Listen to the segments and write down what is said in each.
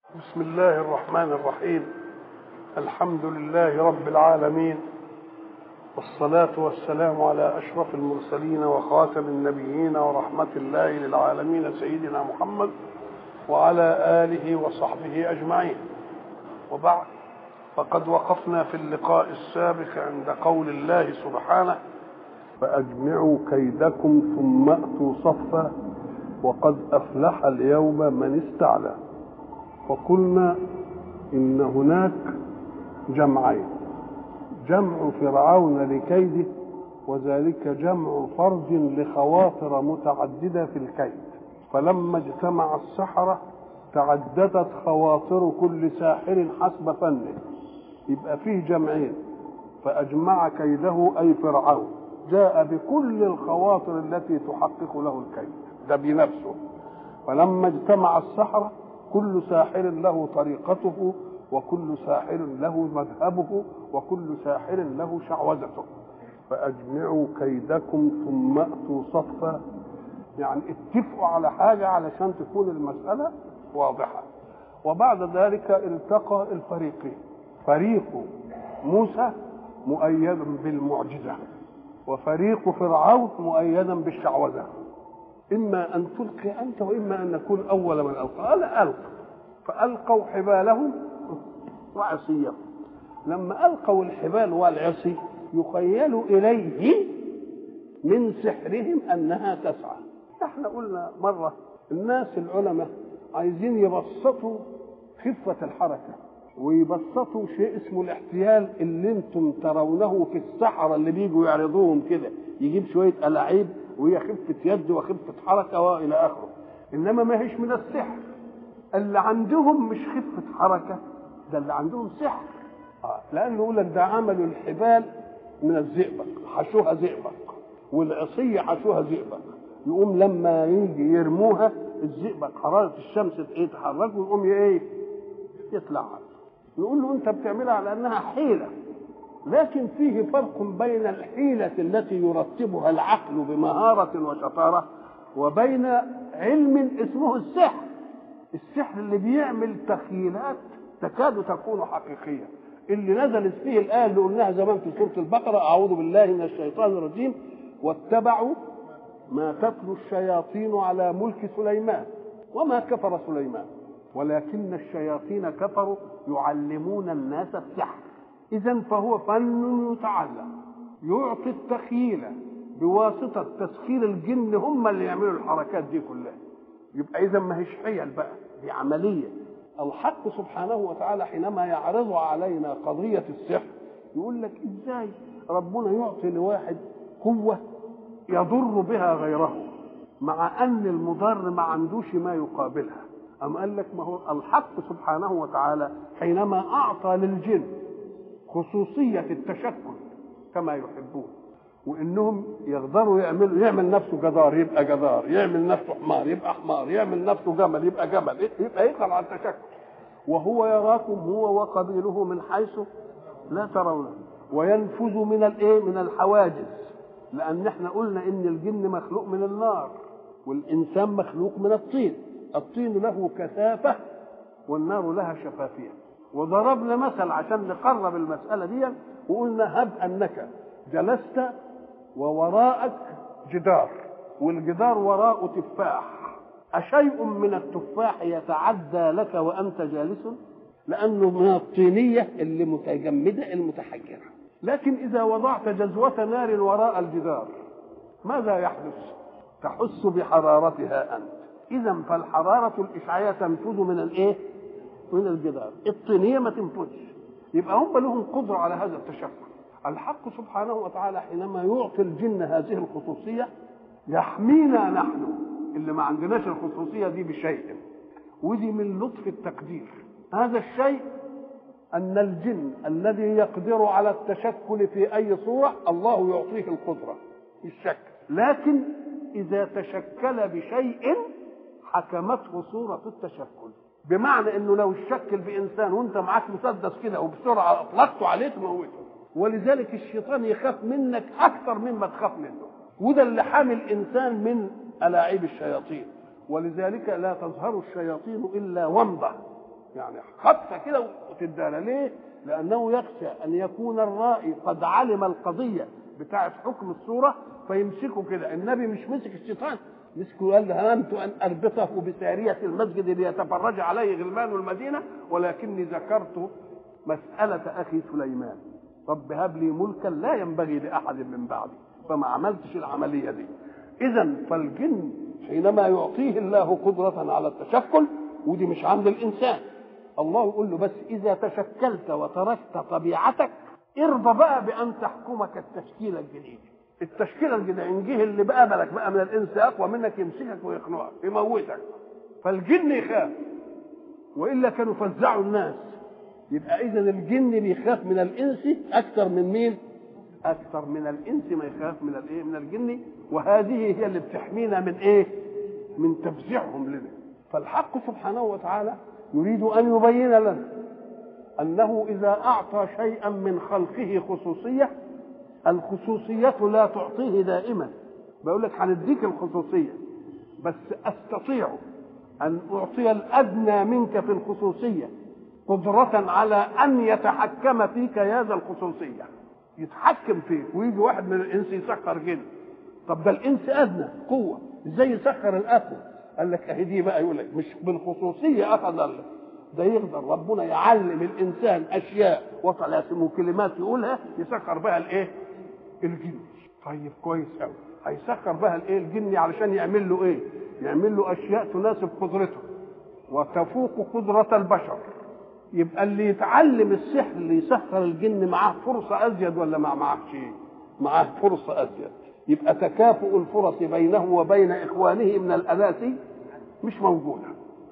بسم الله الرحمن الرحيم الحمد لله رب العالمين والصلاة والسلام على أشرف المرسلين وخاتم النبيين ورحمة الله للعالمين سيدنا محمد وعلى آله وصحبه أجمعين وبعد فقد وقفنا في اللقاء السابق عند قول الله سبحانه فأجمعوا كيدكم ثم أتوا صفا وقد أفلح اليوم من استعلى وقلنا إن هناك جمعين جمع فرعون لكيده وذلك جمع فرد لخواطر متعددة في الكيد فلما اجتمع السحرة تعددت خواطر كل ساحر حسب فنه يبقى فيه جمعين فأجمع كيده أي فرعون جاء بكل الخواطر التي تحقق له الكيد ده بنفسه فلما اجتمع السحرة كل ساحر له طريقته وكل ساحر له مذهبه وكل ساحر له شعوذته فأجمعوا كيدكم ثم أتوا صفا يعني اتفقوا على حاجة علشان تكون المسألة واضحة وبعد ذلك التقى الفريقين فريق موسى مؤيد بالمعجزة وفريق فرعون مؤيدا بالشعوذة إما أن تلقي أنت وإما أن نكون أول من ألقى قال ألقى فألقوا حبالهم وعصيهم لما ألقوا الحبال والعصي يخيل إليه من سحرهم أنها تسعى احنا قلنا مرة الناس العلماء عايزين يبسطوا خفة الحركة ويبسطوا شيء اسمه الاحتيال اللي انتم ترونه في السحرة اللي بيجوا يعرضوهم كده يجيب شوية ألاعيب وهي خفة يد وخفة حركة وإلى آخره إنما ما هيش من السحر اللي عندهم مش خفة حركة ده اللي عندهم سحر آه. لأنه يقول لك ده عملوا الحبال من الزئبق حشوها زئبق والعصية حشوها زئبق يقوم لما يجي يرموها الزئبق حرارة الشمس ايه تحرك ويقوم ايه يتلعب نقول له انت بتعملها على انها حيلة لكن فيه فرق بين الحيلة التي يرتبها العقل بمهارة وشطارة وبين علم اسمه السحر السحر اللي بيعمل تخيلات تكاد تكون حقيقية اللي نزلت فيه الآية اللي قلناها زمان في سورة البقرة أعوذ بالله من الشيطان الرجيم واتبعوا ما تتلو الشياطين على ملك سليمان وما كفر سليمان ولكن الشياطين كفروا يعلمون الناس السحر إذا فهو فن يتعلم يعطي التخيل بواسطة تسخير الجن هم اللي يعملوا الحركات دي كلها يبقى إذا ما هيش حيل بقى دي عملية الحق سبحانه وتعالى حينما يعرض علينا قضية السحر يقول لك إزاي ربنا يعطي لواحد قوة يضر بها غيره مع أن المضر ما عندوش ما يقابلها أم قال لك ما هو الحق سبحانه وتعالى حينما أعطى للجن خصوصية التشكل كما يحبون وانهم يقدروا يعملوا يعمل نفسه جدار يبقى جدار يعمل نفسه حمار يبقى حمار يعمل نفسه جمل يبقى جمل يبقى يطلع على التشكل وهو يراكم هو وقبيله من حيث لا ترونه وينفذ من الايه من الحواجز لان احنا قلنا ان الجن مخلوق من النار والانسان مخلوق من الطين الطين له كثافه والنار لها شفافيه وضربنا مثل عشان نقرب المساله دي وقلنا هب انك جلست ووراءك جدار والجدار وراءه تفاح أشيء من التفاح يتعدى لك وأنت جالس لأنه من الطينية اللي متجمدة المتحجرة لكن إذا وضعت جزوة نار وراء الجدار ماذا يحدث تحس بحرارتها أنت إذا فالحرارة الإشعاعية تنفذ من الإيه؟ من الجدار الطينية ما تنفذش يبقى هم لهم قدرة على هذا التشكل الحق سبحانه وتعالى حينما يعطي الجن هذه الخصوصية يحمينا نحن اللي ما عندناش الخصوصية دي بشيء ودي من لطف التقدير هذا الشيء أن الجن الذي يقدر على التشكل في أي صورة الله يعطيه القدرة الشكل لكن إذا تشكل بشيء حكمته صورة التشكل بمعنى انه لو شكل بانسان وانت معاك مسدس كده وبسرعه اطلقته عليه تموته ولذلك الشيطان يخاف منك اكثر مما تخاف منه وده اللي حامي الانسان من الاعيب الشياطين ولذلك لا تظهر الشياطين الا ومضه يعني خطه كده وتدانا ليه؟ لانه يخشى ان يكون الرائي قد علم القضيه بتاعه حكم الصوره فيمسكه كده النبي مش مسك الشيطان مسكه وقال هممت ان اربطه بساريه المسجد ليتفرج عليه غلمان المدينه ولكني ذكرت مساله اخي سليمان رب هب لي ملكا لا ينبغي لاحد من بعدي فما عملتش العمليه دي اذا فالجن حينما يعطيه الله قدره على التشكل ودي مش عند الانسان الله يقول له بس اذا تشكلت وتركت طبيعتك ارضى بقى بان تحكمك التشكيله الجديده التشكيله الجديده ان جه اللي بقابلك بقى من الانس اقوى منك يمسكك ويخنقك يموتك فالجن يخاف والا كانوا فزعوا الناس يبقى اذا الجن بيخاف من الانس اكثر من مين اكثر من الانس ما يخاف من الايه من الجن وهذه هي اللي بتحمينا من ايه من تفزيعهم لنا فالحق سبحانه وتعالى يريد ان يبين لنا انه اذا اعطى شيئا من خلقه خصوصيه الخصوصيه لا تعطيه دائما بقول لك هنديك الخصوصيه بس استطيع ان اعطي الادنى منك في الخصوصيه قدرة على أن يتحكم فيك يا ذا الخصوصية يتحكم فيك ويجي واحد من الإنس يسخر جن طب ده الإنس أدنى قوة إزاي يسخر الأقوى قال لك أهي دي بقى يقول لك مش بالخصوصية أخذ الله ده يقدر ربنا يعلم الإنسان أشياء وطلاسم وكلمات يقولها يسخر بها الإيه؟ الجن طيب كويس قوي هيسخر بها الإيه؟ الجن علشان يعمل له إيه؟ يعمل له أشياء تناسب قدرته وتفوق قدرة البشر يبقى اللي يتعلم السحر اللي يسخر الجن معاه فرصة أزيد ولا ما معهش معاه فرصة أزيد يبقى تكافؤ الفرص بينه وبين إخوانه من الأناس مش موجودة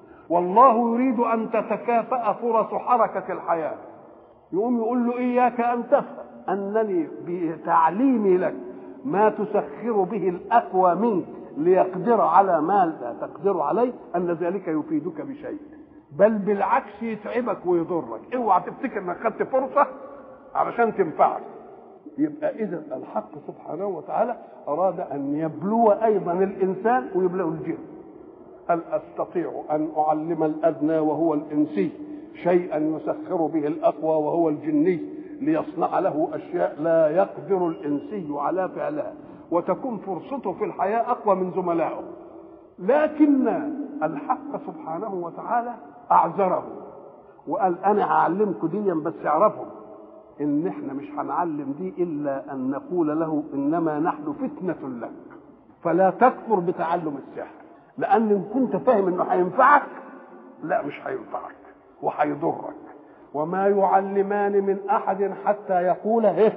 والله يريد أن تتكافأ فرص حركة الحياة يقوم يقول له إياك أن تفهم أنني بتعليمي لك ما تسخر به الأقوى منك ليقدر على ما لا تقدر عليه أن ذلك يفيدك بشيء بل بالعكس يتعبك ويضرك اوعى تفتكر انك خدت فرصه علشان تنفعك يبقى اذا الحق سبحانه وتعالى اراد ان يبلو ايضا الانسان ويبلو الجن هل استطيع ان اعلم الادنى وهو الانسي شيئا يسخر به الاقوى وهو الجني ليصنع له اشياء لا يقدر الانسي على فعلها وتكون فرصته في الحياه اقوى من زملائه لكن الحق سبحانه وتعالى اعذره وقال انا هعلمكم دي بس اعرفوا ان احنا مش هنعلم دي الا ان نقول له انما نحن فتنه لك فلا تكفر بتعلم السحر لان ان كنت فاهم انه هينفعك لا مش هينفعك وهيضرك وما يعلمان من احد حتى يقول ايه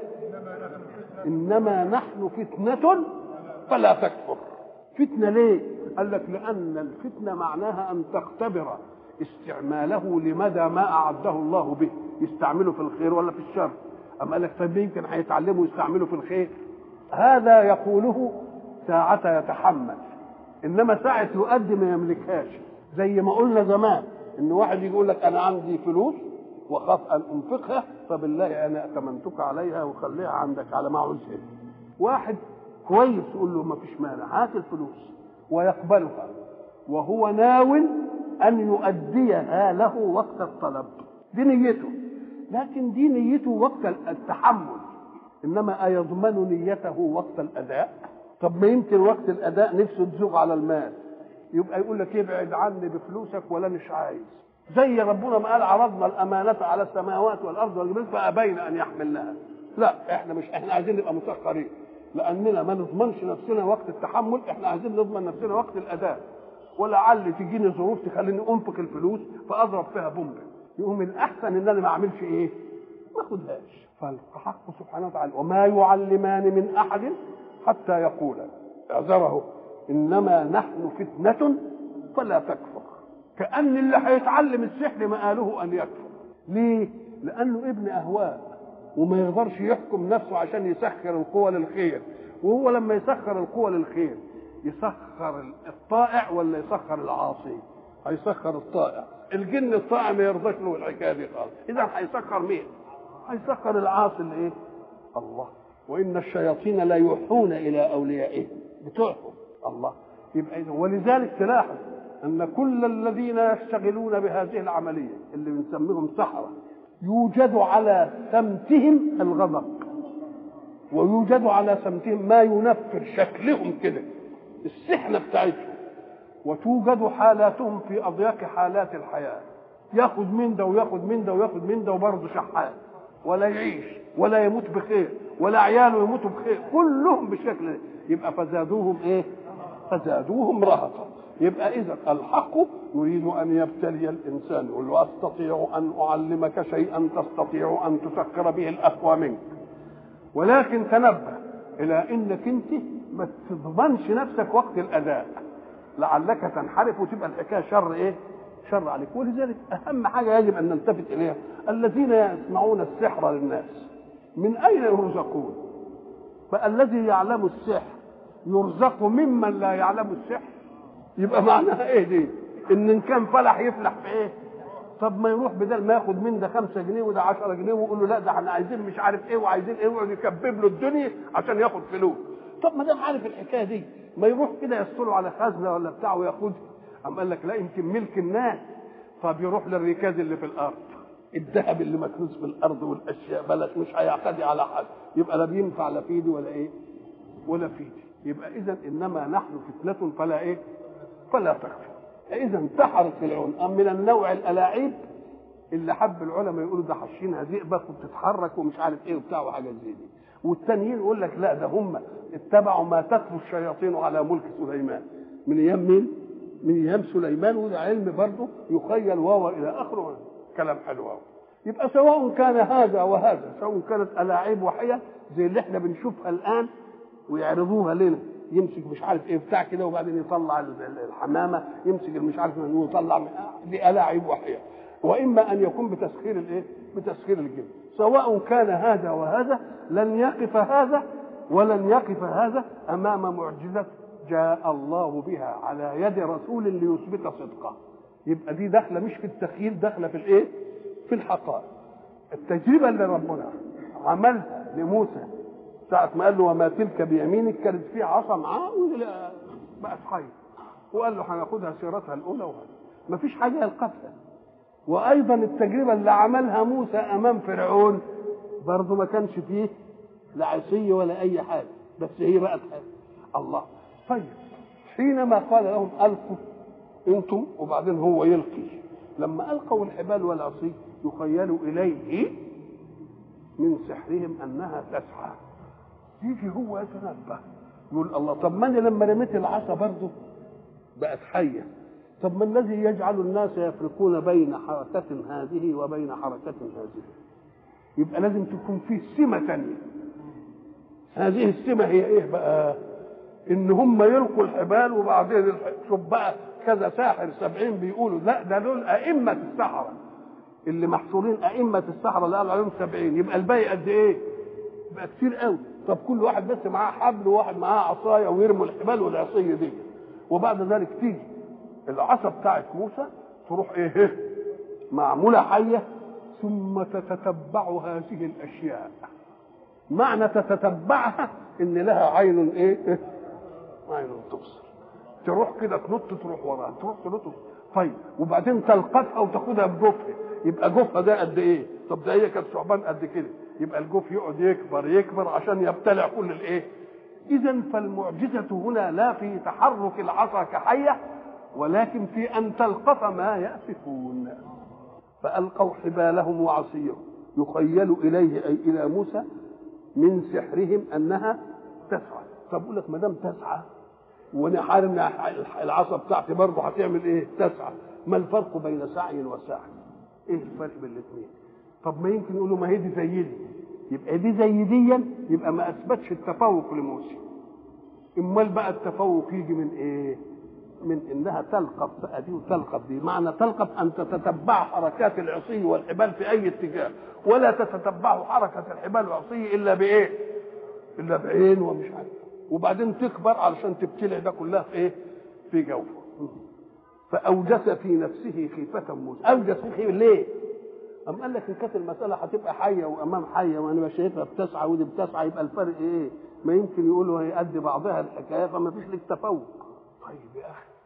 انما نحن فتنه فلا تكفر فتنه ليه قال لك لان الفتنه معناها ان تختبر استعماله لمدى ما اعده الله به يستعمله في الخير ولا في الشر اما قال لك طيب يمكن هيتعلموا يستعملوا في الخير هذا يقوله ساعة يتحمل انما ساعة يؤدي ما يملكهاش زي ما قلنا زمان ان واحد يقول لك انا عندي فلوس واخاف ان انفقها فبالله انا اتمنتك عليها وخليها عندك على ما عوزها واحد كويس يقول له ما فيش مانع هات الفلوس ويقبلها وهو ناو ان يؤديها له وقت الطلب دي نيته لكن دي نيته وقت التحمل انما ايضمن نيته وقت الاداء طب ما يمكن وقت الاداء نفسه تزوغ على المال يبقى يقول لك ابعد عني بفلوسك ولا مش عايز زي ربنا ما قال عرضنا الامانه على السماوات والارض والجبال فابين ان يحملنها لا احنا مش احنا عايزين نبقى مسخرين لاننا ما نضمنش نفسنا وقت التحمل احنا عايزين نضمن نفسنا وقت الاداء ولعل تجيني ظروف تخليني انفق الفلوس فاضرب فيها بومب يقوم الاحسن ان انا ما اعملش ايه ما اخدهاش فالحق سبحانه وتعالى وما يعلمان من احد حتى يقولا اعذره انما نحن فتنه فلا تكفر كان اللي هيتعلم السحر مآله ان يكفر ليه لانه ابن اهواء وما يقدرش يحكم نفسه عشان يسخر القوى للخير وهو لما يسخر القوى للخير يسخر الطائع ولا يسخر العاصي هيسخر الطائع الجن الطائع ما يرضاش له الحكايه دي خالص اذا هيسخر مين هيسخر العاصي اللي ايه الله وان الشياطين لا يوحون الى اوليائهم بتوعهم الله يبقى إذا ولذلك تلاحظ ان كل الذين يشتغلون بهذه العمليه اللي بنسميهم سحره يوجد على سمتهم الغضب ويوجد على سمتهم ما ينفر شكلهم كده السحنه بتاعتهم وتوجد حالاتهم في اضيق حالات الحياه ياخذ من ده وياخذ من ده وياخذ من ده وبرضه شحات ولا يعيش ولا يموت بخير ولا عياله يموتوا بخير كلهم بالشكل ده يبقى فزادوهم ايه فزادوهم رهقا يبقى اذا الحق يريد ان يبتلي الانسان يقول له استطيع ان اعلمك شيئا تستطيع ان تسخر به الاقوى منك ولكن تنبه الى انك انت ما تضمنش نفسك وقت الاداء لعلك تنحرف وتبقى الحكايه شر ايه شر عليك ولذلك اهم حاجه يجب ان نلتفت اليها الذين يصنعون السحر للناس من اين يرزقون فالذي يعلم السحر يرزق ممن لا يعلم السحر يبقى معناها ايه دي ان ان كان فلح يفلح في ايه طب ما يروح بدل ما ياخد من ده 5 جنيه وده 10 جنيه ويقول له لا ده احنا عايزين مش عارف ايه وعايزين ايه ويقعد يكبب له الدنيا عشان ياخد فلوس طب ما دام عارف الحكايه دي ما يروح كده يسطله على خزنه ولا بتاع وياخدها قام قال لك لا يمكن ملك الناس طب يروح للركاز اللي في الارض الذهب اللي مكنوز في الارض والاشياء بلاش مش هيعتدي على حد يبقى لا بينفع لا في ايدي ولا ايه ولا في ايدي يبقى اذا انما نحن فتنه فلا ايه فلا تخفى اذا سحرت فرعون ام من النوع الالاعيب اللي حب العلماء يقولوا ده حشينها ذئبك وبتتحرك ومش عارف ايه وبتاع وحاجات زي دي والتانيين يقول لك لا ده هم اتبعوا ما تتلو الشياطين على ملك سليمان من ايام مين؟ من ايام سليمان وده علم برضه يخيل واو الى اخره كلام حلو قوي يبقى سواء كان هذا وهذا سواء كانت الاعيب وحيه زي اللي احنا بنشوفها الان ويعرضوها لنا يمسك مش عارف ايه بتاع كده وبعدين يطلع الحمامه يمسك مش عارف من ويطلع دي الاعيب وحيه واما ان يكون بتسخير الايه؟ بتسخير الجن سواء كان هذا وهذا لن يقف هذا ولن يقف هذا امام معجزه جاء الله بها على يد رسول ليثبت صدقه يبقى دي داخله مش في التخيل داخله في الايه؟ في الحقائق التجربه اللي ربنا عملها لموسى ساعة ما قال له وما تلك بيمينك كانت في عصا معاه بقت حية وقال له هناخدها سيرتها الأولى وهذا ما فيش حاجة يلقتها وأيضا التجربة اللي عملها موسى أمام فرعون برضه ما كانش فيه لا عصية ولا أي حاجة بس هي بقت حاجة الله طيب حينما قال لهم ألقوا أنتم وبعدين هو يلقي لما ألقوا الحبال والعصي يخيل إليه من سحرهم أنها تسعى يجي هو يتنبه يقول الله طب ما انا لما رميت العصا برضه بقت حيه طب ما الذي يجعل الناس يفرقون بين حركة هذه وبين حركة هذه يبقى لازم تكون فيه سمة ثانية هذه السمة هي ايه بقى ان هم يلقوا الحبال وبعدين شوف بقى كذا ساحر سبعين بيقولوا لا ده دول أئمة السحرة اللي محصورين أئمة السحرة اللي قالوا عليهم سبعين يبقى الباقي قد ايه؟ يبقى كتير قوي طب كل واحد بس معاه حبل وواحد معاه عصايه ويرموا الحبال والعصيه دي وبعد ذلك تيجي العصا بتاعت موسى تروح ايه معموله حيه ثم تتتبع هذه الاشياء معنى تتتبعها ان لها عين ايه عين تبصر تروح كده تنط تروح وراها تروح تنط طيب وبعدين تلقطها وتاخدها بجوفها يبقى جوفها ده قد ايه طب ده هي كانت ثعبان قد كده يبقى الجوف يقعد يكبر يكبر عشان يبتلع كل الايه اذا فالمعجزه هنا لا في تحرك العصا كحيه ولكن في ان تلقط ما يافكون فالقوا حبالهم وعصيهم يخيل اليه اي الى موسى من سحرهم انها تسعى طب اقول لك ما دام تسعى وانا عارف ان العصا بتاعتي برضه هتعمل ايه تسعى ما الفرق بين سعي وسعي ايه الفرق بين الاثنين طب ما يمكن يقولوا ما هي دي زي دي يبقى دي زي دي يبقى ما اثبتش التفوق لموسى امال بقى التفوق يجي من ايه من انها تلقف بقى دي وتلقف دي معنى تلقف ان تتتبع حركات العصي والحبال في اي اتجاه ولا تتتبع حركه الحبال والعصي الا بايه الا بعين ومش عارف وبعدين تكبر علشان تبتلع ده كلها في ايه في جوفه فاوجس في نفسه خيفه موسى اوجس في خيفه ليه أم قال لك إن كانت المسألة هتبقى حية وأمام حية وأنا شايفها بتسعى ودي بتسعى يبقى الفرق إيه؟ ما يمكن يقولوا هي قد بعضها الحكاية فما فيش لك تفوق. طيب يا أخي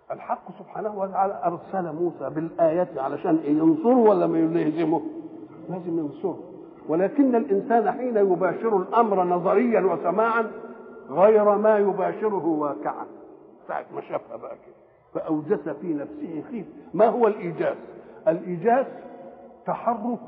الحق سبحانه وتعالى ارسل موسى بالايات علشان ايه ينصره ولا ما يهزمه لازم ينصره ولكن الانسان حين يباشر الامر نظريا وسماعا غير ما يباشره واقعا ساعة ما شافها بقى كده فأوجس في نفسه خيف ما هو الإيجاز الإيجاز تحرك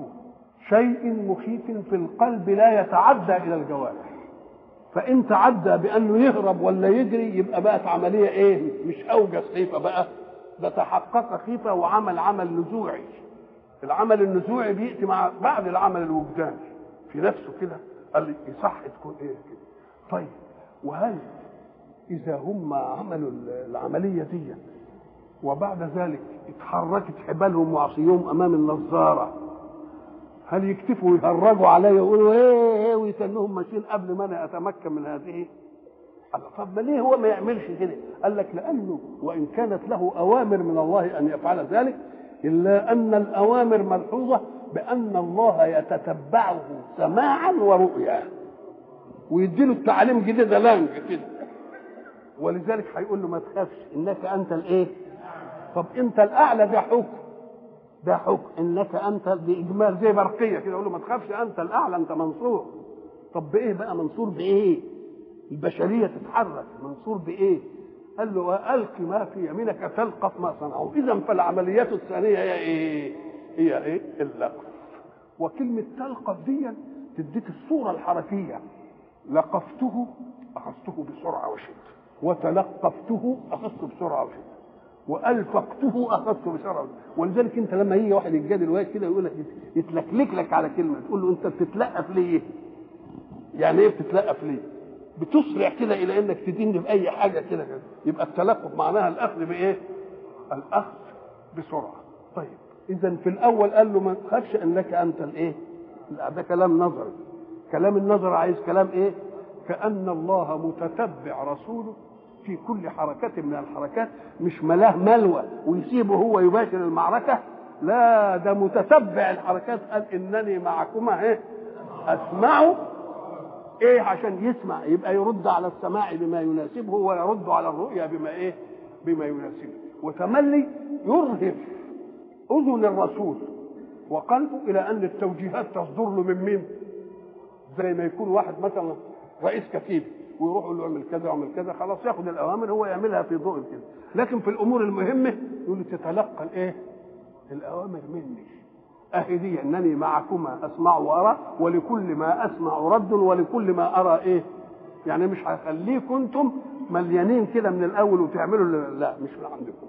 شيء مخيف في القلب لا يتعدى إلى الجوارح فإن تعدى بأنه يهرب ولا يجري يبقى بقت عملية إيه مش أوجس خيفة بقى ده تحقق خيفة وعمل عمل نزوعي العمل النزوعي بيأتي مع بعد العمل الوجداني في نفسه كده قال لي يصح تكون ايه كده طيب وهل اذا هم عملوا العمليه دي وبعد ذلك اتحركت حبالهم وعصيهم امام النظاره هل يكتفوا ويهرجوا عليا ويقولوا ايه ايه ويتنهم ماشيين قبل ما انا اتمكن من هذه قال طب ما ليه هو ما يعملش كده قال لك لانه وان كانت له اوامر من الله ان يفعل ذلك الا ان الاوامر ملحوظه بان الله يتتبعه سماعا ورؤيا ويديله التعليم جديده لانج كده ولذلك هيقول له ما تخافش انك انت الايه طب انت الاعلى ده حكم ده حكم انك انت باجمال زي برقيه كده يقول له ما تخافش انت الاعلى انت منصور طب بايه بقى منصور بايه البشريه تتحرك منصور بايه قال له الق ما في يمينك تلقف ما صنعوا اذا فالعمليات الثانيه هي ايه هي ايه اللقف وكلمه تلقف دي تديك الصوره الحركيه لقفته اخذته بسرعه وشده وتلقفته اخذته بسرعه وشده والفقته اخذته بسرعه وشده. ولذلك انت لما يجي واحد يتجادل واحد كده يقول لك يتلكلك لك على كلمه تقول له انت بتتلقف ليه؟ يعني ايه بتتلقف ليه؟ بتسرع كده الى انك تدين في اي حاجه كده يبقى التلقف معناها الاخذ بايه؟ الاخذ بسرعه طيب اذا في الاول قال له ما تخافش انك انت الايه؟ ده كلام نظري كلام النظر عايز كلام ايه؟ كأن الله متتبع رسوله في كل حركة من الحركات مش ملاه ملوى ويسيبه هو يباشر المعركة لا ده متتبع الحركات قال إنني معكما ايه؟ أسمع ايه عشان يسمع يبقى يرد على السماع بما يناسبه ويرد على الرؤيا بما ايه؟ بما يناسبه وتملي يرهف أذن الرسول وقلبه إلى أن التوجيهات تصدر له من مين؟ زي ما يكون واحد مثلا رئيس كتيب ويروح يقول له اعمل كذا واعمل كذا خلاص ياخد الاوامر هو يعملها في ضوء كده لكن في الامور المهمه يقول له تتلقى الايه؟ الاوامر مني اهي دي انني معكما اسمع وارى ولكل ما اسمع رد ولكل ما ارى ايه؟ يعني مش هخليكم انتم مليانين كده من الاول وتعملوا لا مش من عندكم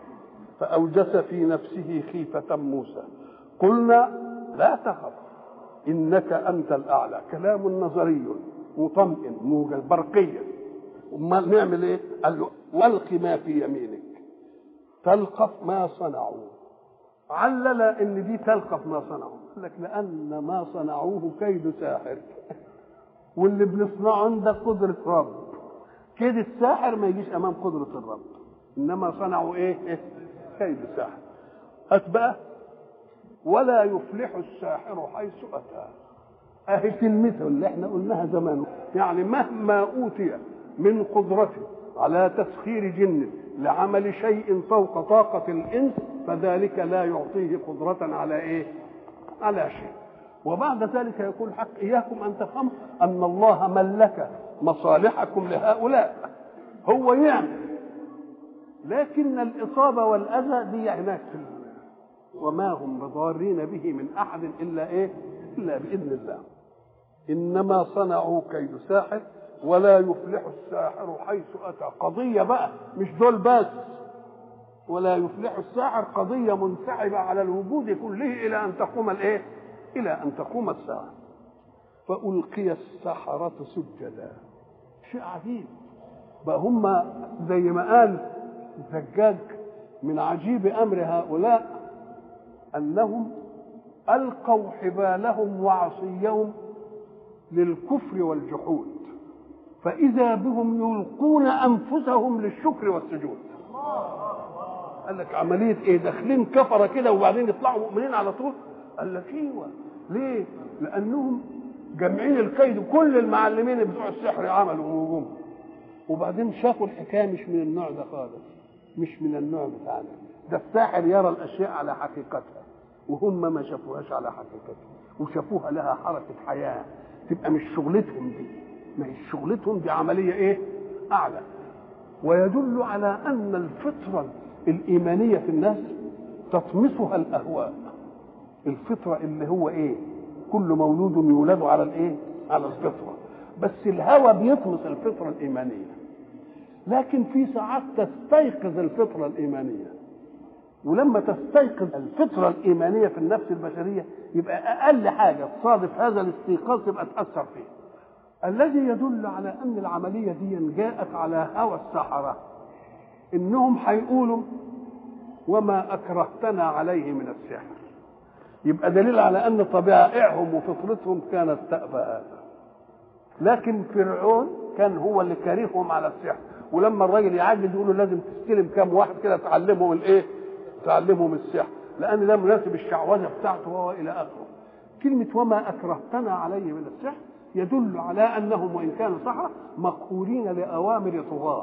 فاوجس في نفسه خيفه موسى قلنا لا تخف انك انت الاعلى كلام نظري مطمئن موجز برقيا امال نعمل ايه قال له والق ما في يمينك تلقف ما صنعوا علل ان دي تلقف ما صنعوا قال لك لان ما صنعوه كيد ساحر واللي بنصنعه عندك قدرة رب كيد الساحر ما يجيش امام قدرة الرب انما صنعوا ايه, إيه؟ كيد ساحر هات بقى ولا يفلح الساحر حيث اتى اهي كلمته اللي احنا قلناها زمان يعني مهما اوتي من قدرته على تسخير جن لعمل شيء فوق طاقة الإنس فذلك لا يعطيه قدرة على إيه؟ على شيء وبعد ذلك يقول حق إياكم أن تفهموا أن الله ملك مصالحكم لهؤلاء هو يعمل لكن الإصابة والأذى دي هناك في وما هم بضارين به من أحد إلا إيه؟ إلا بإذن الله انما صنعوا كيد ساحر ولا يفلح الساحر حيث اتى قضيه بقى مش دول بس ولا يفلح الساحر قضيه منسحبه على الوجود كله الى ان تقوم الايه الى ان تقوم الساعه فالقي السحره سجدا شيء عجيب بقى هم زي ما قال الزجاج من عجيب امر هؤلاء انهم القوا حبالهم وعصيهم للكفر والجحود فإذا بهم يلقون أنفسهم للشكر والسجود قال لك عملية إيه داخلين كفرة كده وبعدين يطلعوا مؤمنين على طول قال لك ايوه ليه؟ لأنهم جامعين الكيد كل المعلمين بتوع السحر عملوا وجوم وبعدين شافوا الحكاية مش من النوع ده خالص مش من النوع بتاعنا ده الساحر يرى الاشياء على حقيقتها وهم ما شافوهاش على حقيقتها وشافوها لها حركه حياه تبقى مش شغلتهم دي ما هي شغلتهم دي عمليه ايه اعلى ويدل على ان الفطره الايمانيه في الناس تطمسها الاهواء الفطره اللي هو ايه كل مولود يولد على الايه على الفطره بس الهوى بيطمس الفطره الايمانيه لكن في ساعات تستيقظ الفطره الايمانيه ولما تستيقظ الفطره الايمانيه في النفس البشريه يبقى اقل حاجه تصادف هذا الاستيقاظ تبقى تاثر فيه الذي يدل على ان العمليه دي جاءت على هوى السحره انهم هيقولوا وما اكرهتنا عليه من السحر يبقى دليل على ان طبائعهم وفطرتهم كانت تأبى هذا لكن فرعون كان هو اللي كارههم على السحر ولما الراجل يعجز يقول له لازم تستلم كام واحد كده تعلمهم الايه تعلمهم السحر لان ده مناسب الشعوذه بتاعته وهو الى اخره كلمه وما اكرهتنا عليه من السحر يدل على انهم وان كانوا سحره مقهورين لاوامر طغاه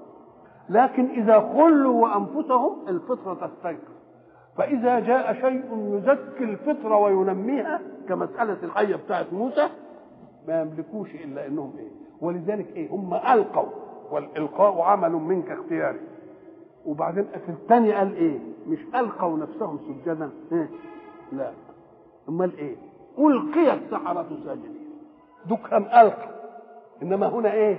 لكن اذا خلوا وانفسهم الفطره تستيقظ فاذا جاء شيء يزكي الفطره وينميها كمساله الحيه بتاعت موسى ما يملكوش الا انهم ايه ولذلك ايه هم القوا والالقاء عمل منك اختياري وبعدين الثاني قال ايه مش القوا نفسهم سجدا إيه؟ لا امال ايه القي السحره ساجدين دكهم القى انما هنا ايه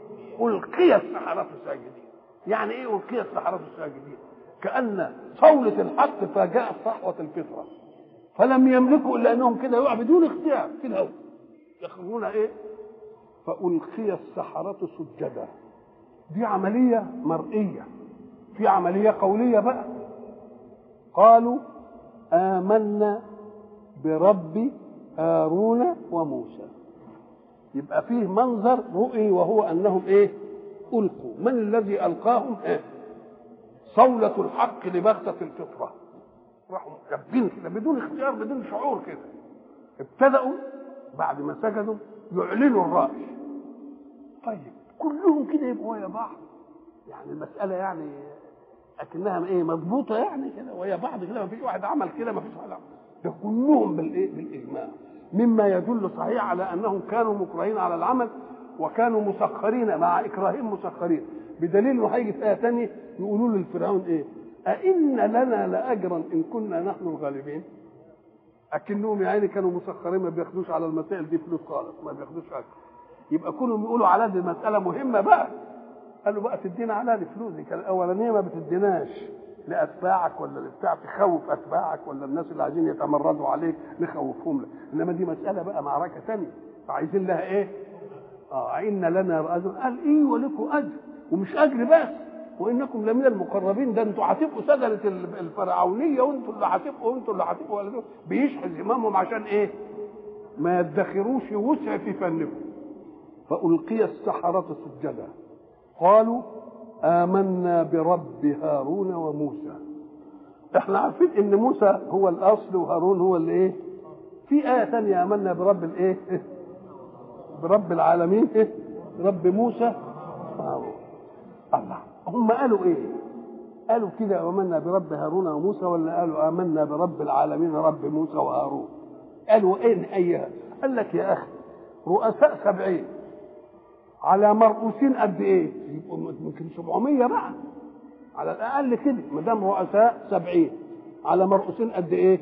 القي السحره ساجدين يعني ايه القي السحره ساجدين كان صولة الحق فاجأت صحوة الفطرة فلم يملكوا الا انهم كده يقع بدون اختيار في الهواء يخرجون ايه فألقي السحرة سجدا دي عملية مرئية في عملية قولية بقى قالوا آمنا برب هارون وموسى يبقى فيه منظر رؤي وهو أنهم إيه ألقوا من الذي ألقاهم إيه صولة الحق لبغتة الفطرة راحوا كابين كده بدون اختيار بدون شعور كده ابتدأوا بعد ما سجدوا يعلنوا الرأي طيب كلهم كده يبقوا ويا بعض يعني المسألة يعني أكنها إيه مضبوطة يعني كده ويا بعض كده ما فيش واحد عمل كده ما فيش واحد عمل ده كلهم بالإيه بالإجماع مما يدل صحيح على أنهم كانوا مكرهين على العمل وكانوا مسخرين مع إكراههم مسخرين بدليل انه هيجي في ايه ثانيه يقولوا للفرعون ايه؟ أئن لنا لأجرا إن كنا نحن الغالبين؟ أكنهم يعني كانوا مسخرين ما بياخدوش على المسائل دي فلوس خالص ما بياخدوش أجر يبقى كلهم يقولوا على دي مسألة مهمة بقى قالوا بقى تدينا على دي فلوس دي كان الأولانية ما بتديناش لأتباعك ولا لبتاع تخوف أتباعك ولا الناس اللي عايزين يتمردوا عليك نخوفهم لك إنما دي مسألة بقى معركة ثانية فعايزين لها إيه؟ اه إن لنا أجر قال إيه ولكم أجر ومش أجر بس وانكم لمن المقربين ده انتوا هتبقوا سجنة الفرعونية وانتوا اللي هتبقوا وانتوا اللي هتبقوا ولا بيشحذ امامهم عشان ايه؟ ما يدخروش وسع في فنكم فألقي السحرة سجدا قالوا آمنا برب هارون وموسى احنا عارفين ان موسى هو الاصل وهارون هو اللي ايه في آية ثانية آمنا برب الايه برب العالمين إيه؟ رب موسى وهارون الله هم قالوا ايه قالوا كده آمنا برب هارون وموسى ولا قالوا آمنا برب العالمين رب موسى وهارون قالوا ايه ايها قال لك يا اخي رؤساء سبعين على مرؤوسين قد ايه يبقوا ممكن 700 بقى على الاقل كده ما دام رؤساء 70 على مرؤوسين قد ايه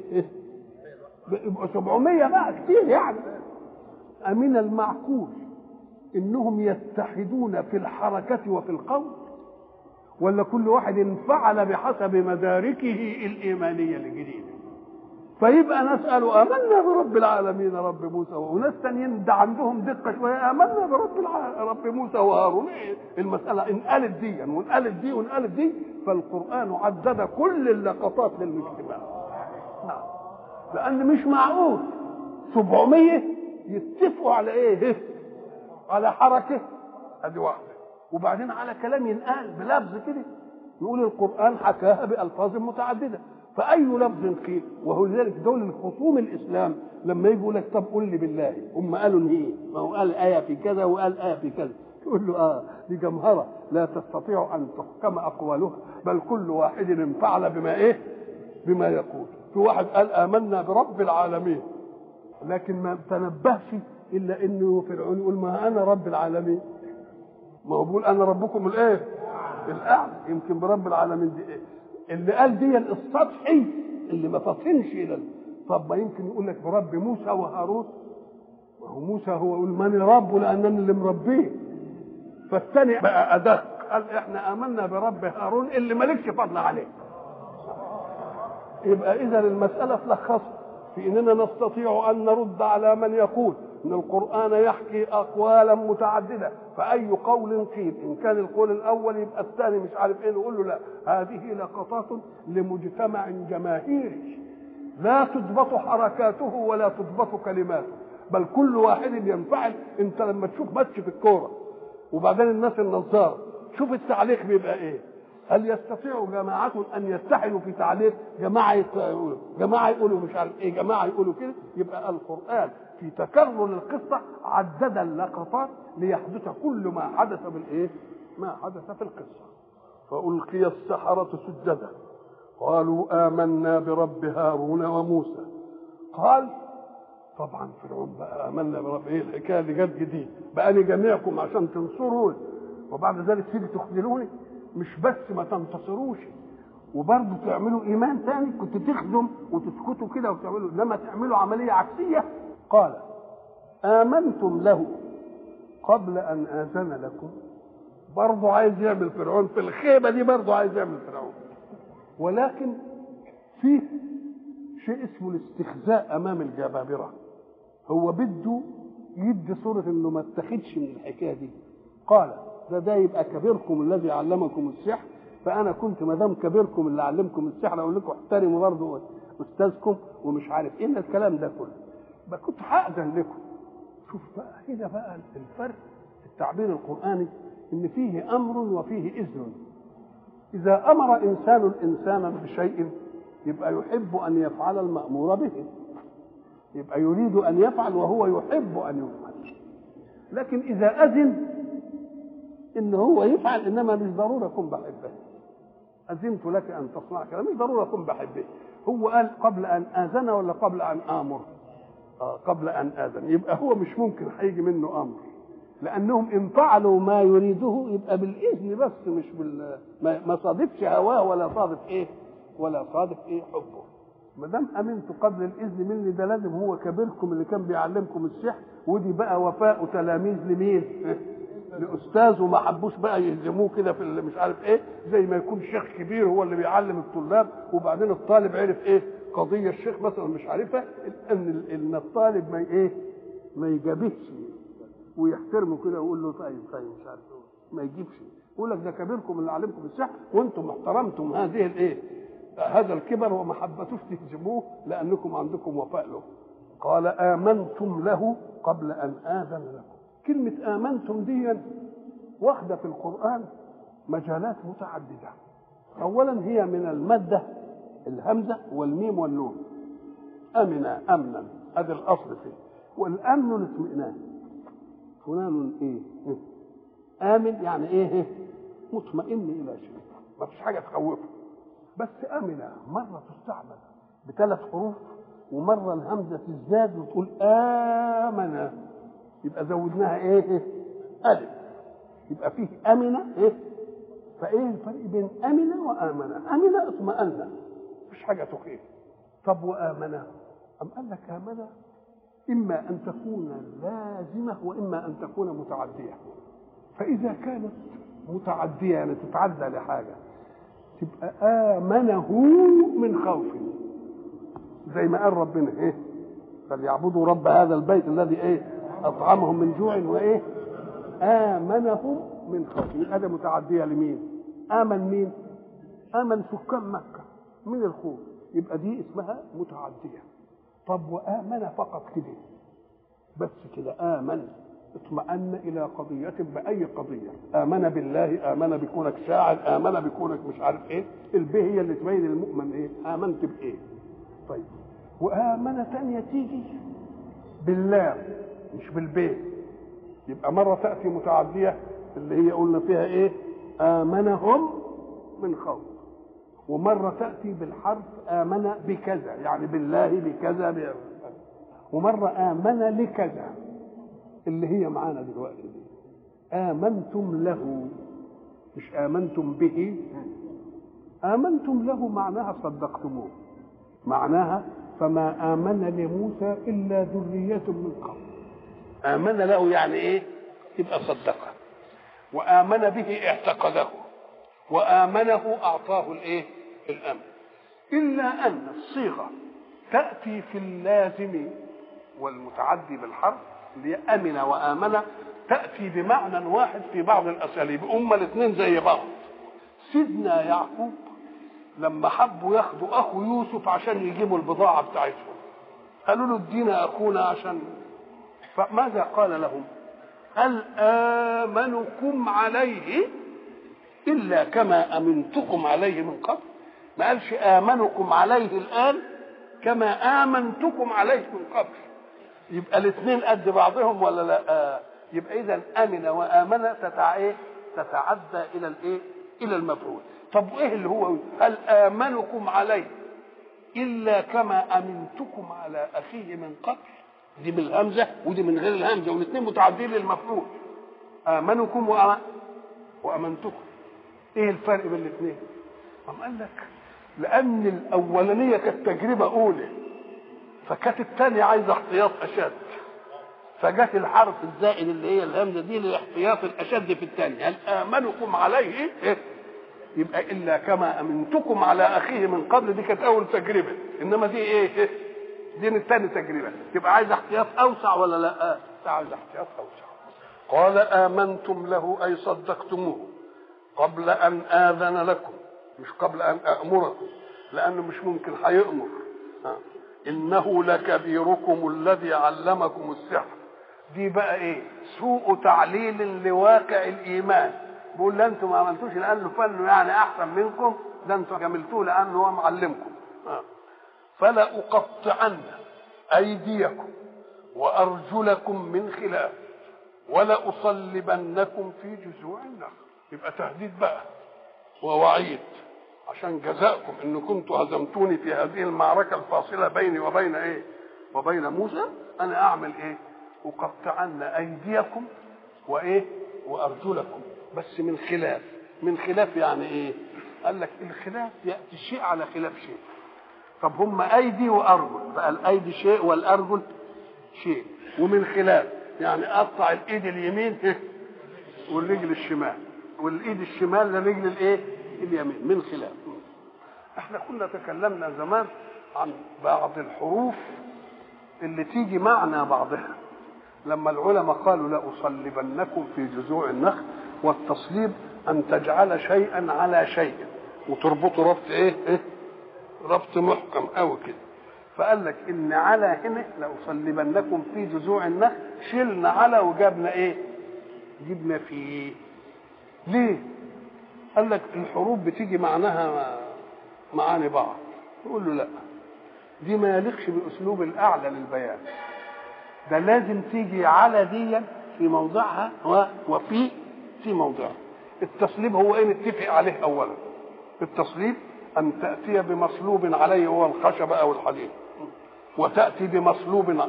يبقوا 700 بقى كتير يعني امن المعقول انهم يتحدون في الحركه وفي القول ولا كل واحد انفعل بحسب مداركه الايمانيه الجديده فيبقى نسأل آمنا برب العالمين رب موسى وناس تانيين ده عندهم دقة شوية آمنا برب الع... رب موسى وهارون إيه المسألة انقلت دي وانقلت دي وانقلت دي فالقرآن عدد كل اللقطات للاجتماع نعم لأن مش معقول 700 يتفقوا على إيه؟ على حركة أدي واحدة وبعدين على كلام ينقال بلفظ كده يقول القرآن حكاها بألفاظ متعددة فأي لفظ قيل وهو لذلك دول الخصوم الإسلام لما يجي يقول لك طب قل لي بالله هم قالوا إن إيه؟ ما هو قال آية في كذا وقال آية في كذا تقول له اه دي جمهرة لا تستطيع أن تحكم أقوالها بل كل واحد انفعل بما إيه بما يقول في واحد قال آمنا برب العالمين لكن ما تنبهش إلا إنه فرعون يقول ما أنا رب العالمين ما هو بيقول أنا ربكم الإيه الأعلى يمكن برب العالمين دي إيه اللي قال دي السطحي اللي ما فطنش إلى طب ما يمكن يقول لك برب موسى وهارون ما هو موسى هو يقول ماني ربه لأنني اللي مربيه فالثاني بقى أدق قال احنا آمنا برب هارون اللي مالكش فضل عليه يبقى إذا المسألة تلخصها في إننا نستطيع أن نرد على من يقول ان القران يحكي اقوالا متعدده فاي قول قيل ان كان القول الاول يبقى الثاني مش عارف ايه نقول له لا هذه لقطات لمجتمع جماهيري لا تضبط حركاته ولا تضبط كلماته بل كل واحد ينفعل انت لما تشوف ماتش في الكوره وبعدين الناس النظاره شوف التعليق بيبقى ايه هل يستطيع جماعة أن يتحدوا في تعليق جماعة يقولوا جماعة يقولوا مش عارف إيه جماعة يقولوا كده يبقى القرآن في تكرر القصة عدد اللقطات ليحدث كل ما حدث بالإيه؟ ما حدث في القصة فألقي السحرة سجدا قالوا آمنا برب هارون وموسى قال طبعا فرعون بقى آمنا برب إيه الحكاية دي جت جديد بقى لي جميعكم عشان تنصروني وبعد ذلك تيجي تخذلوني مش بس ما تنتصروش وبرضه تعملوا ايمان تاني كنت تخدم وتسكتوا كده وتعملوا انما تعملوا عمليه عكسيه قال امنتم له قبل ان اذن لكم برضه عايز يعمل فرعون في الخيبه دي برضه عايز يعمل فرعون ولكن فيه شيء اسمه الاستخزاء امام الجبابره هو بده يدي صوره انه ما اتخذش من الحكايه دي قال ده ده يبقى كبيركم الذي علمكم السحر فانا كنت ما دام كبيركم اللي علمكم السحر اقول لكم احترموا برضه استاذكم ومش عارف ايه الكلام ده كله بقى كنت هاذن لكم شوف بقى هنا بقى الفرق في التعبير القراني ان فيه امر وفيه اذن اذا امر انسان انسانا بشيء يبقى يحب ان يفعل المامور به يبقى يريد ان يفعل وهو يحب ان يفعل لكن اذا اذن ان هو يفعل انما مش ضروره اكون بحبه اذنت لك ان تصنع كذا مش ضروره اكون بحبه هو قال قبل ان اذن ولا قبل ان امر آه قبل ان اذن يبقى هو مش ممكن هيجي منه امر لانهم ان فعلوا ما يريده يبقى بالاذن بس مش بال ما صادفش هواه ولا صادف ايه ولا صادف ايه حبه ما دام امنت قبل الاذن مني ده لازم هو كبيركم اللي كان بيعلمكم السحر ودي بقى وفاء تلاميذ لمين؟ لاستاذ وما حبوش بقى يهزموه كده في اللي مش عارف ايه زي ما يكون شيخ كبير هو اللي بيعلم الطلاب وبعدين الطالب عرف ايه قضيه الشيخ مثلا مش عارفها ان ان الطالب ما ايه ما يجابهش ويحترمه كده ويقول له طيب طيب مش عارف ما يجيبش يقول لك ده كبيركم اللي علمكم السحر وانتم احترمتم هذه الايه هذا الكبر وما حبتوش تهزموه لانكم عندكم وفاء له قال امنتم له قبل ان اذن لكم كلمة آمنتم دي واخدة في القرآن مجالات متعددة أولا هي من المادة الهمزة والميم والنون أمن أمنا هذا الأصل فيه والأمن الاطمئنان فلان إيه آمن يعني إيه مطمئن إلى شيء ما فيش حاجة تخوفه بس أمن مرة تستعمل بثلاث حروف ومرة الهمزة تزداد وتقول آمن يبقى زودناها ايه الف يبقى فيه امن ايه فايه الفرق بين امن وامن امن اطمأن مفيش حاجه تخيف طب وامن ام قال لك امن اما ان تكون لازمه واما ان تكون متعديه فاذا كانت متعديه يعني تتعدى لحاجه تبقى امنه من خوف زي ما قال ربنا ايه فليعبدوا رب هذا البيت الذي ايه اطعمهم من جوع وايه امنهم من خوف هذا متعديه لمين امن مين امن سكان مكه من الخوف يبقى دي اسمها متعديه طب وامن فقط كده بس كده امن اطمأن إلى قضية بأي قضية آمن بالله آمن بكونك شاعر آمن بكونك مش عارف إيه البه هي اللي تبين المؤمن إيه آمنت بإيه طيب وآمن تانية تيجي بالله مش بالبيت يبقى مرة تأتي متعدية اللي هي قلنا فيها إيه آمنهم من خوف ومرة تأتي بالحرف آمن بكذا يعني بالله بكذا ب... ومرة آمن لكذا اللي هي معانا دلوقتي دي آمنتم له مش آمنتم به آمنتم له معناها صدقتموه معناها فما آمن لموسى إلا ذرية من قوم آمن له يعني إيه يبقى صدقه وآمن به اعتقده وآمنه أعطاه الإيه الأمن إلا أن الصيغة تأتي في اللازم والمتعدي بالحرف لأمن وآمن تأتي بمعنى واحد في بعض الأساليب هما الاثنين زي بعض سيدنا يعقوب لما حبوا ياخدوا أخو يوسف عشان يجيبوا البضاعة بتاعتهم قالوا له ادينا أخونا عشان فماذا قال لهم هل آمنكم عليه إلا كما أمنتكم عليه من قبل ما قالش آمنكم عليه الآن كما آمنتكم عليه من قبل يبقى الاثنين قد بعضهم ولا لا يبقى إذا أمن وآمن تتع... إيه؟ تتعدى إلى الإيه إلى المفعول طب إيه اللي هو هل آمنكم عليه إلا كما أمنتكم على أخيه من قبل دي بالهمزة ودي من غير الهمزة والاثنين متعدين للمفعول آمنكم وأم... وأمنتكم إيه الفرق بين الاثنين؟ قام قال لك لأن الأولانية كانت تجربة أولى فكانت الثانية عايزة احتياط أشد فجت الحرف الزائد اللي هي الهمزة دي للاحتياط الأشد في الثانية هل آمنكم عليه إيه؟ يبقى إلا كما أمنتكم على أخيه من قبل دي كانت أول تجربة إنما دي إيه؟ دي الثاني تجربة يبقى عايز احتياط أوسع ولا لا؟ عايز احتياط أوسع قال آمنتم له أي صدقتموه قبل أن آذن لكم مش قبل أن أأمركم لأنه مش ممكن هيأمر إنه لكبيركم الذي علمكم السحر دي بقى إيه سوء تعليل لواقع الإيمان بيقول لا أنتم ما عملتوش لأنه فنه يعني أحسن منكم ده أنتم عملتوه لأنه هو معلمكم فلا أقطعن أيديكم وأرجلكم من خلاف ولا أصلبنكم في جذوع النخل يبقى تهديد بقى ووعيد عشان جزاءكم ان كنتم هزمتوني في هذه المعركه الفاصله بيني وبين ايه وبين موسى انا اعمل ايه اقطعن ايديكم وايه وارجلكم بس من خلاف من خلاف يعني ايه قال لك الخلاف ياتي شيء على خلاف شيء طب هم ايدي وارجل فالايدي شيء والارجل شيء ومن خلاف يعني اقطع الايد اليمين والرجل الشمال والايد الشمال لرجل الايه اليمين من خلاف احنا كنا تكلمنا زمان عن بعض الحروف اللي تيجي معنى بعضها لما العلماء قالوا لأصلبنكم في جذوع النخل والتصليب أن تجعل شيئا على شيء وتربطه ربط إيه؟ إيه؟ ربط محكم أوي كده فقال لك إن على هنا لأصلبنكم في جذوع النخل شلنا على وجابنا إيه؟ جبنا فيه ليه؟ قال لك الحروف بتيجي معناها معاني بعض يقول له لا دي ما يليقش باسلوب الاعلى للبيان ده لازم تيجي على دي في موضعها وفي في موضعها التصليب هو ايه نتفق عليه اولا التصليب ان تاتي بمصلوب عليه هو الخشب او الحديد وتاتي بمصلوب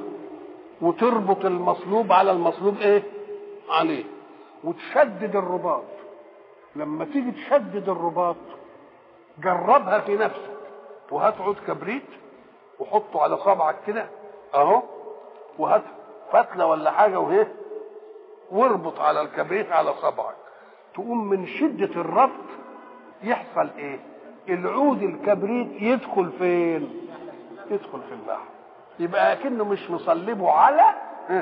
وتربط المصلوب على المصلوب ايه عليه وتشدد الرباط لما تيجي تشدد الرباط جربها في نفسك وهات عود كبريت وحطه على صبعك كده اهو وهات فتله ولا حاجه وهي واربط على الكبريت على صبعك تقوم من شده الربط يحصل ايه العود الكبريت يدخل فين يدخل في اللحم يبقى اكنه مش مصلبه على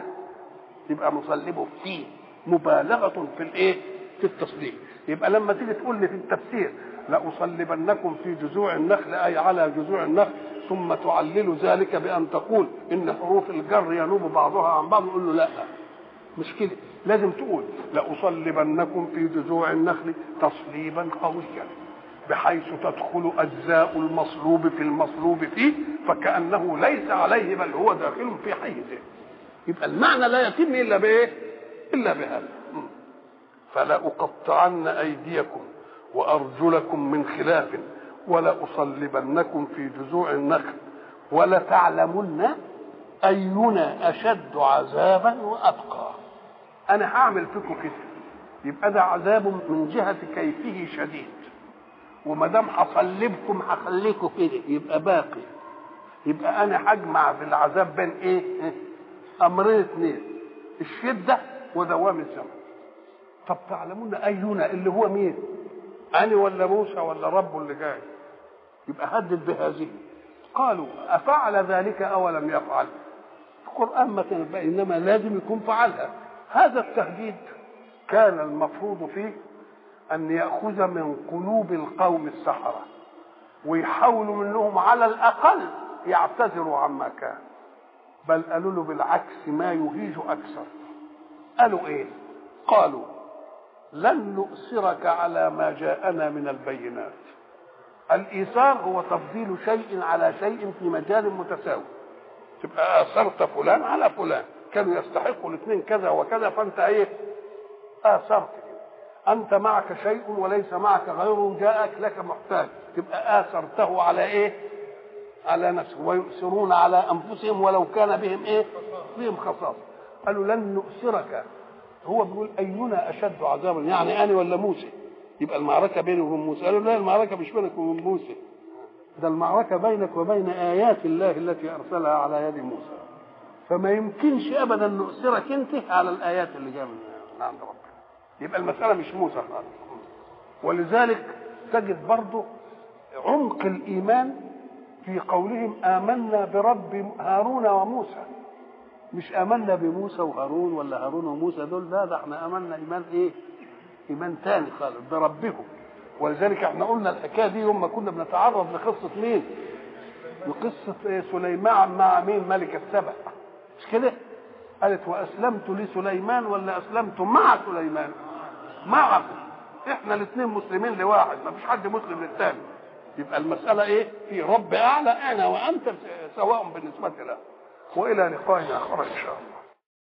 يبقى مصلبه فيه مبالغه في الايه في التصليب يبقى لما تيجي تقول لي في التفسير لأصلبنكم في جذوع النخل أي على جذوع النخل ثم تعلل ذلك بأن تقول إن حروف الجر ينوب بعضها عن بعض نقول له لا مش كده لازم تقول لأصلبنكم في جذوع النخل تصليبا قويا بحيث تدخل أجزاء المصلوب في المصلوب فيه فكأنه ليس عليه بل هو داخل في حيزه يبقى المعنى لا يتم إلا بإيه؟ الا بهذا فلأقطعن ايديكم وارجلكم من خلاف ولأصلبنكم في جذوع النخل ولتعلمن أينا أشد عذابا وأبقى أنا هعمل فيكم كده يبقى ده عذاب من جهة كيفه شديد وما دام هصلبكم هخليكم كده يبقى باقي يبقى أنا هجمع في العذاب بين إيه؟ أمرين اثنين الشدة ودوام الزمن طب تعلمون أينا اللي هو مين؟ أنا ولا موسى ولا ربه اللي جاي يبقى هدد بهذه قالوا أفعل ذلك أو لم يفعل القرآن مثلا بقى إنما لازم يكون فعلها هذا التهديد كان المفروض فيه أن يأخذ من قلوب القوم السحرة ويحاولوا منهم على الأقل يعتذروا عما كان بل قالوا له بالعكس ما يهيج أكثر قالوا إيه قالوا لن نؤثرك على ما جاءنا من البينات الايثار هو تفضيل شيء على شيء في مجال متساوي تبقى اثرت فلان على فلان كانوا يستحقوا الاثنين كذا وكذا فانت ايه اثرت انت معك شيء وليس معك غيره جاءك لك محتاج تبقى اثرته على ايه على نفسه ويؤثرون على انفسهم ولو كان بهم ايه بهم خصاصه قالوا لن نؤثرك هو بيقول اينا اشد عذابا يعني انا ولا موسى يبقى المعركه بيني وبين موسى قالوا لا المعركه مش بينك وبين موسى ده المعركه بينك وبين ايات الله التي ارسلها على يد موسى فما يمكنش ابدا نؤثرك انت على الايات اللي جايه من عند ربنا يبقى المساله مش موسى خالص ولذلك تجد برضه عمق الايمان في قولهم امنا برب هارون وموسى مش امنا بموسى وهارون ولا هارون وموسى دول لا ده احنا امنا ايمان ايه ايمان تاني خالص بربهم ولذلك احنا قلنا الحكايه دي يوم ما كنا بنتعرض لقصه مين لقصه إيه سليمان مع مين ملك السبع مش كده قالت واسلمت لسليمان ولا اسلمت مع سليمان معه احنا الاثنين مسلمين لواحد ما فيش حد مسلم للثاني يبقى المساله ايه في رب اعلى انا وانت سواء بالنسبه له والى لقاء اخر ان شاء الله